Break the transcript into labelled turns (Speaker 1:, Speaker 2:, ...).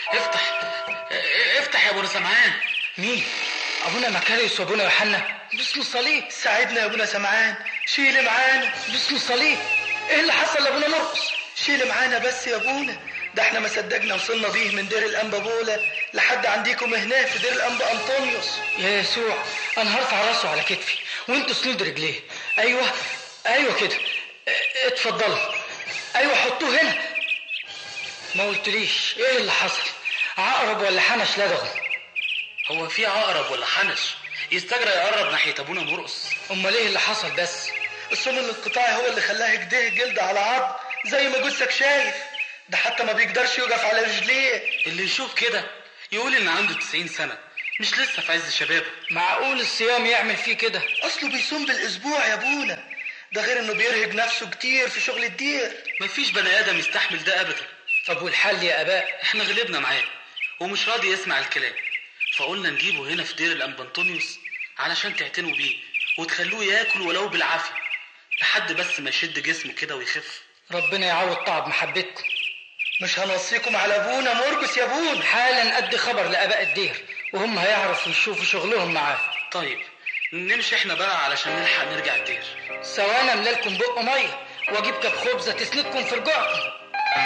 Speaker 1: افتح افتح يا ابو سمعان
Speaker 2: مين ابونا مكاريوس وابونا يوحنا باسم الصليب
Speaker 3: ساعدنا يا ابونا سمعان شيل معانا
Speaker 2: باسم الصليب ايه اللي حصل لابونا مرقس
Speaker 3: شيل معانا بس يا ابونا ده احنا ما صدقنا وصلنا بيه من دير الانبا بولا لحد عنديكم هنا في دير الانبا انطونيوس
Speaker 2: يا يسوع انا هرفع راسه على كتفي وانتوا سنود رجليه ايوه ايوه كده اه، اتفضلوا ايوه حطوه هنا ما قلتليش ايه اللي حصل عقرب ولا حنش لدغه
Speaker 1: هو في عقرب ولا حنش يستجرى يقرب ناحيه ابونا مرقس
Speaker 2: امال ايه اللي حصل بس
Speaker 3: السم الانقطاعي هو اللي خلاه كده جلد على عظم زي ما جثك شايف ده حتى ما بيقدرش يقف على رجليه
Speaker 1: اللي يشوف كده يقول ان عنده 90 سنه مش لسه في عز شبابه
Speaker 2: معقول الصيام يعمل فيه كده
Speaker 3: اصله بيصوم بالاسبوع يا ابونا ده غير انه بيرهق نفسه كتير في شغل الدير
Speaker 1: مفيش بني ادم يستحمل ده ابدا
Speaker 2: طب والحل يا اباء
Speaker 1: احنا غلبنا معاه ومش راضي يسمع الكلام فقلنا نجيبه هنا في دير الانبا انطونيوس علشان تعتنوا بيه وتخلوه ياكل ولو بالعافيه لحد بس ما يشد جسمه كده ويخف
Speaker 2: ربنا يعوض تعب محبتكم
Speaker 3: مش هنوصيكم على ابونا مرقس يا ابونا
Speaker 2: حالا ادي خبر لاباء الدير وهم هيعرفوا يشوفوا شغلهم معاه
Speaker 1: طيب نمشي احنا بقى علشان نلحق نرجع الدير
Speaker 2: ثواني املالكم بق ميه واجيب كاب خبزه تسندكم في رجوعكم